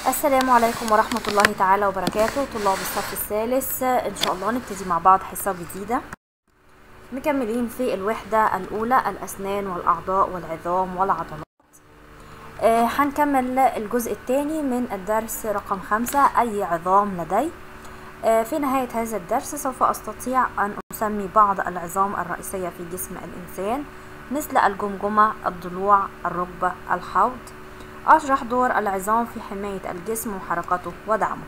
السلام عليكم ورحمة الله تعالى وبركاته طلاب الصف الثالث إن شاء الله نبتدي مع بعض حصة جديدة مكملين في الوحدة الأولى الأسنان والأعضاء والعظام والعضلات آه، هنكمل الجزء الثاني من الدرس رقم خمسة أي عظام لدي آه، في نهاية هذا الدرس سوف أستطيع أن أسمي بعض العظام الرئيسية في جسم الإنسان مثل الجمجمة الضلوع الركبة الحوض أشرح دور العظام في حماية الجسم وحركته ودعمه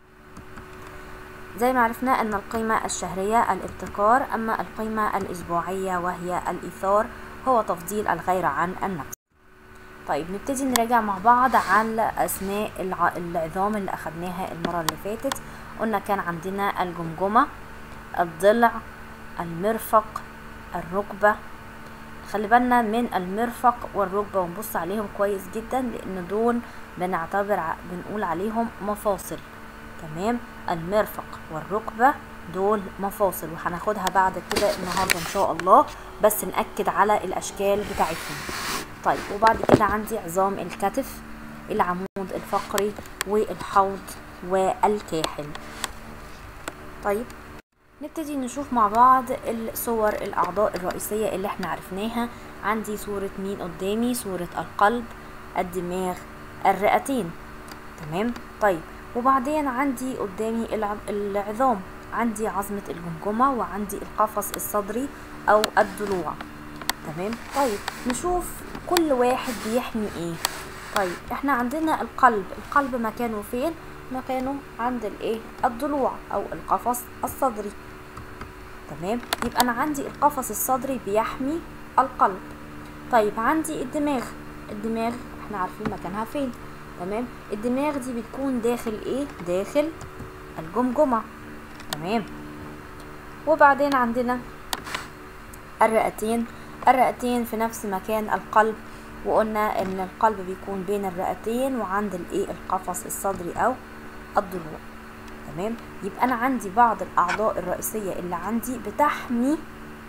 زي ما عرفنا أن القيمة الشهرية الابتكار أما القيمة الأسبوعية وهي الإيثار هو تفضيل الغير عن النفس طيب نبتدي نراجع مع بعض على أسماء الع- العظام اللي أخدناها المرة اللي فاتت قلنا كان عندنا الجمجمة الضلع المرفق الركبة خلي بالنا من المرفق والركبة ونبص عليهم كويس جدا لأن دول بنعتبر ع- بنقول عليهم مفاصل تمام المرفق والركبة دول مفاصل وهناخدها بعد كده النهاردة إن شاء الله بس نأكد على الأشكال بتاعتهم طيب وبعد كده عندي عظام الكتف العمود الفقري والحوض والكاحل طيب نبتدي نشوف مع بعض الصور الأعضاء الرئيسية اللي احنا عرفناها عندي صورة مين قدامي صورة القلب الدماغ الرئتين تمام طيب وبعدين عندي قدامي الع- العظام عندي عظمة الجمجمة وعندي القفص الصدري أو الضلوع تمام طيب نشوف كل واحد بيحمي ايه طيب احنا عندنا القلب القلب مكانه فين مكانه عند الايه الضلوع او القفص الصدري تمام يبقى انا عندي القفص الصدري بيحمي القلب طيب عندي الدماغ الدماغ احنا عارفين مكانها فين تمام الدماغ دي بتكون داخل ايه داخل الجمجمة تمام وبعدين عندنا الرئتين الرئتين في نفس مكان القلب وقلنا ان القلب بيكون بين الرئتين وعند الايه القفص الصدري او الضلوع تمام يبقى انا عندي بعض الاعضاء الرئيسيه اللي عندي بتحمي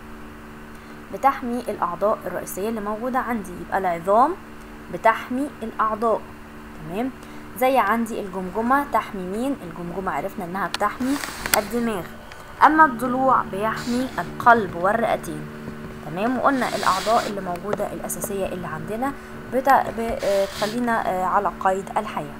بتحمي الاعضاء الرئيسيه اللي موجوده عندي يبقى العظام بتحمي الاعضاء تمام زي عندي الجمجمه تحمي مين الجمجمه عرفنا انها بتحمي الدماغ اما الضلوع بيحمي القلب والرئتين تمام وقلنا الاعضاء اللي موجوده الاساسيه اللي عندنا بتا... بتخلينا آه، على قيد الحياه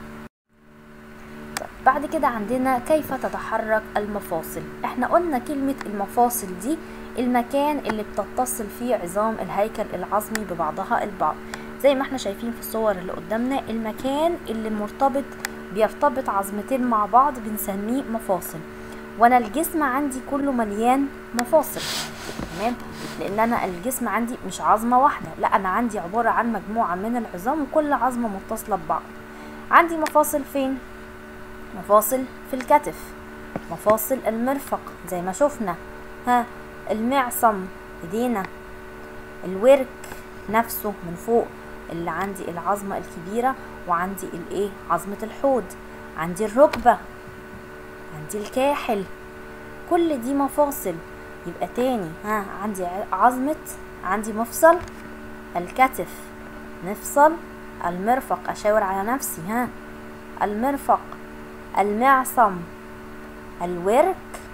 طيب، بعد كده عندنا كيف تتحرك المفاصل احنا قلنا كلمة المفاصل دي المكان اللي بتتصل فيه عظام الهيكل العظمي ببعضها البعض زي ما احنا شايفين في الصور اللي قدامنا المكان اللي مرتبط بيرتبط عظمتين مع بعض بنسميه مفاصل وانا الجسم عندي كله مليان مفاصل تمام لان انا الجسم عندي مش عظمه واحده لا انا عندي عباره عن مجموعه من العظام وكل عظمه متصله ببعض عندي مفاصل فين مفاصل في الكتف مفاصل المرفق زي ما شفنا ها المعصم ايدينا الورك نفسه من فوق اللي عندي العظمة الكبيرة وعندي الايه عظمة الحوض عندي الركبة عندي الكاحل كل دي مفاصل يبقى تاني ها عندي ع- عظمة عندي مفصل الكتف مفصل المرفق اشاور على نفسي ها المرفق المعصم الورك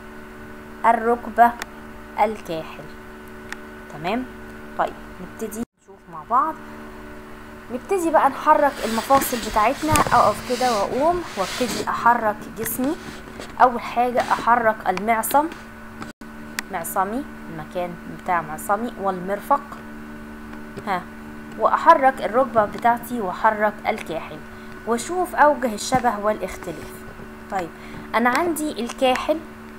الركبة الكاحل تمام طيب نبتدي نشوف مع بعض نبتدي بقى نحرك المفاصل بتاعتنا اقف كده واقوم وابتدي احرك جسمي اول حاجة احرك المعصم معصمي المكان بتاع معصمي والمرفق ها واحرك الركبة بتاعتي واحرك الكاحل واشوف اوجه الشبه والاختلاف طيب انا عندي الكاحل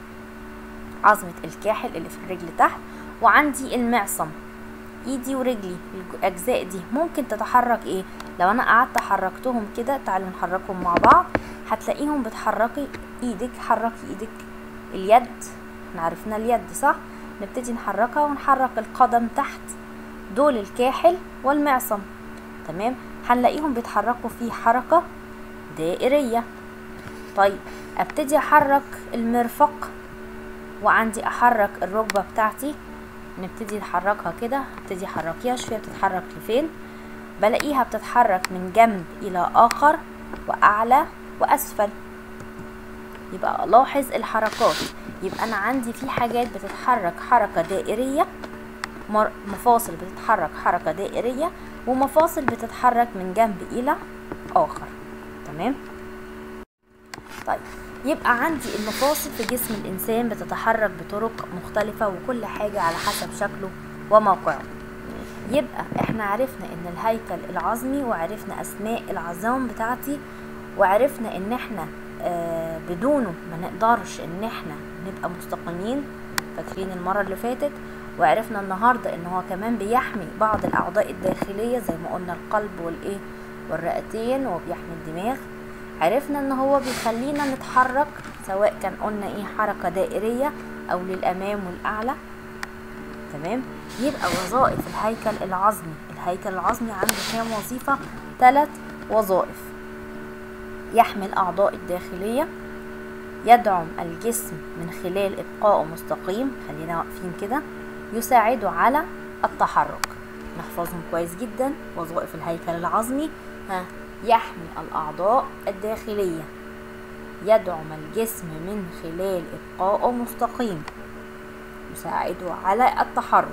عظمة الكاحل اللي في الرجل تحت وعندي المعصم ايدي ورجلي الاجزاء دي ممكن تتحرك ايه لو انا قعدت حركتهم كده تعالوا نحركهم مع بعض هتلاقيهم بتحركي ايدك حركي ايدك اليد احنا عرفنا اليد صح نبتدي نحركها ونحرك القدم تحت دول الكاحل والمعصم تمام هنلاقيهم بيتحركوا في حركة دائرية طيب ابتدي احرك المرفق وعندي احرك الركبة بتاعتي نبتدي نحركها كده ابتدي احركيها شوية بتتحرك لفين بلاقيها بتتحرك من جنب الى اخر واعلى واسفل يبقى لاحظ الحركات يبقى انا عندي في حاجات بتتحرك حركة دائرية مر- مفاصل بتتحرك حركة دائرية ومفاصل بتتحرك من جنب إلى آخر تمام طيب يبقى عندي المفاصل في جسم الإنسان بتتحرك بطرق مختلفة وكل حاجة على حسب شكله وموقعه يبقى احنا عرفنا ان الهيكل العظمي وعرفنا اسماء العظام بتاعتي وعرفنا ان احنا آه بدونه ما نقدرش ان احنا نبقى مستقيمين فاكرين المرة اللي فاتت وعرفنا النهاردة ان هو كمان بيحمي بعض الاعضاء الداخلية زي ما قلنا القلب والايه والرئتين وبيحمي الدماغ عرفنا ان هو بيخلينا نتحرك سواء كان قلنا ايه حركة دائرية او للامام والاعلى تمام يبقى وظائف الهيكل العظمي الهيكل العظمي عنده كام وظيفة ثلاث وظائف يحمي الأعضاء الداخلية يدعم الجسم من خلال إبقائه مستقيم خلينا واقفين كده يساعده على التحرك نحفظهم كويس جدا وظائف الهيكل العظمي ها يحمي الأعضاء الداخلية يدعم الجسم من خلال إبقائه مستقيم يساعده على التحرك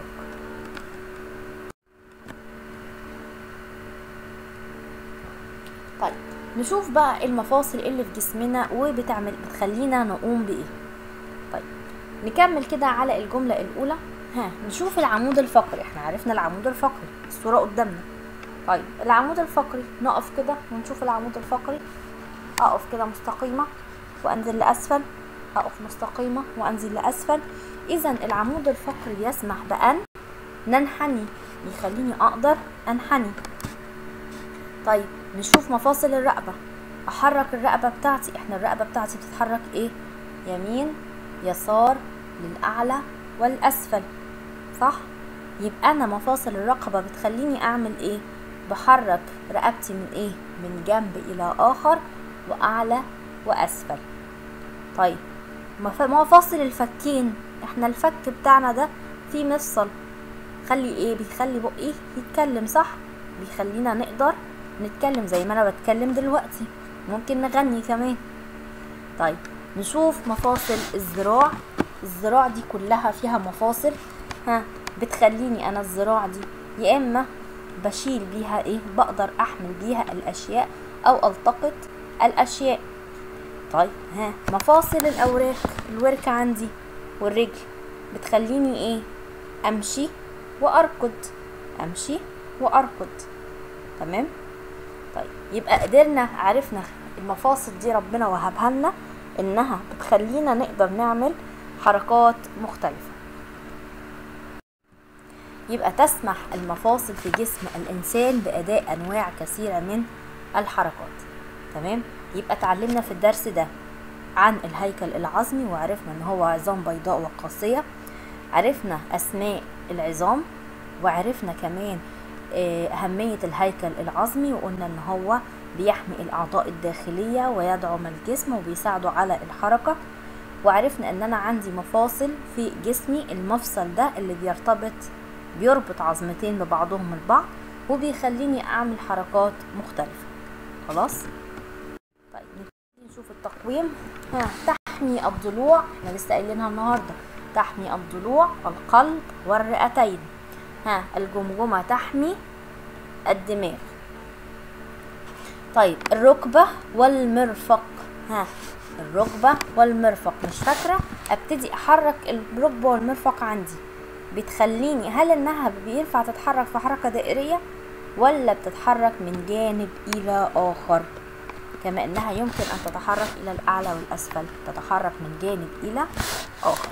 طيب نشوف بقى المفاصل اللي في جسمنا وبتعمل بتخلينا نقوم بايه طيب نكمل كده على الجملة الأولى ها نشوف العمود الفقري احنا عرفنا العمود الفقري الصورة قدامنا طيب العمود الفقري نقف كده ونشوف العمود الفقري اقف كده مستقيمة وانزل لأسفل اقف مستقيمة وانزل لأسفل اذا العمود الفقري يسمح بأن ننحني يخليني اقدر انحني طيب نشوف مفاصل الرقبة احرك الرقبة بتاعتي احنا الرقبة بتاعتي بتتحرك ايه يمين يسار للأعلى والأسفل صح يبقى أنا مفاصل الرقبة بتخليني أعمل إيه بحرك رقبتي من إيه من جنب إلى آخر وأعلى وأسفل طيب مف- مفاصل الفكين احنا الفك بتاعنا ده فيه مفصل خلي ايه بيخلي بقي يتكلم صح بيخلينا نقدر نتكلم زي ما انا بتكلم دلوقتي ممكن نغني كمان طيب نشوف مفاصل الذراع الذراع دي كلها فيها مفاصل ها بتخليني انا الذراع دي يا اما بشيل بيها ايه بقدر احمل بيها الاشياء او التقط الاشياء طيب ها مفاصل الاوراق الورك عندي والرجل بتخليني ايه امشي واركض امشي واركض تمام طيب يبقى قدرنا عرفنا المفاصل دي ربنا وهبها لنا انها بتخلينا نقدر نعمل حركات مختلفة يبقى تسمح المفاصل في جسم الانسان باداء انواع كثيرة من الحركات تمام يبقى اتعلمنا في الدرس ده عن الهيكل العظمي وعرفنا ان هو عظام بيضاء وقاسية عرفنا اسماء العظام وعرفنا كمان آه، أهمية الهيكل العظمي وقلنا إن هو بيحمي الأعضاء الداخلية ويدعم الجسم وبيساعده على الحركة وعرفنا إن أنا عندي مفاصل في جسمي المفصل ده اللي بيرتبط بيربط عظمتين ببعضهم البعض وبيخليني أعمل حركات مختلفة خلاص طيب نبتدي نشوف التقويم ها تحمي الضلوع احنا لسه قايلينها النهارده تحمي الضلوع القلب والرئتين ها الجمجمة تحمي الدماغ طيب الركبة والمرفق ها الركبة والمرفق مش فاكرة ابتدي احرك الركبة والمرفق عندي بتخليني هل انها بينفع تتحرك في حركة دائرية ولا بتتحرك من جانب الى اخر كما انها يمكن ان تتحرك الى الاعلى والاسفل تتحرك من جانب الى اخر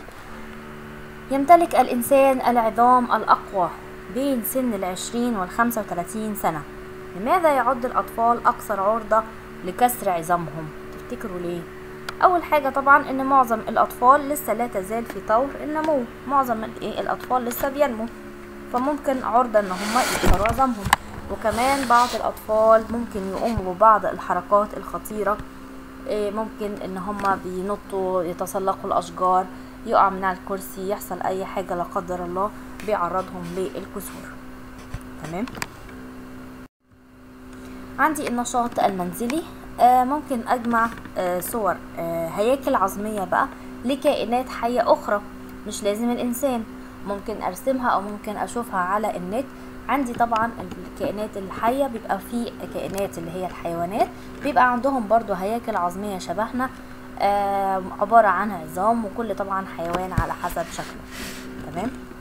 يمتلك الإنسان العظام الأقوى بين سن العشرين والخمسة وثلاثين سنة لماذا يعد الأطفال أكثر عرضة لكسر عظامهم تفتكروا ليه أول حاجة طبعا إن معظم الأطفال لسه لا تزال في طور النمو معظم الإيه الأطفال لسه بينمو فممكن عرضة إن هم يكسروا عظامهم وكمان بعض الأطفال ممكن يقوموا ببعض الحركات الخطيرة إيه، ممكن ان هما بينطوا يتسلقوا الاشجار يقع من على الكرسي يحصل اي حاجة لا قدر الله بيعرضهم للكسور تمام عندي النشاط المنزلي آه ممكن اجمع آه صور آه هياكل عظمية بقى لكائنات حية اخرى مش لازم الانسان ممكن ارسمها او ممكن اشوفها على النت عندي طبعا الكائنات الحية بيبقى في كائنات اللي هي الحيوانات بيبقى عندهم برضو هياكل عظمية شبهنا آه عبارة عن عظام وكل طبعا حيوان على حسب شكله تمام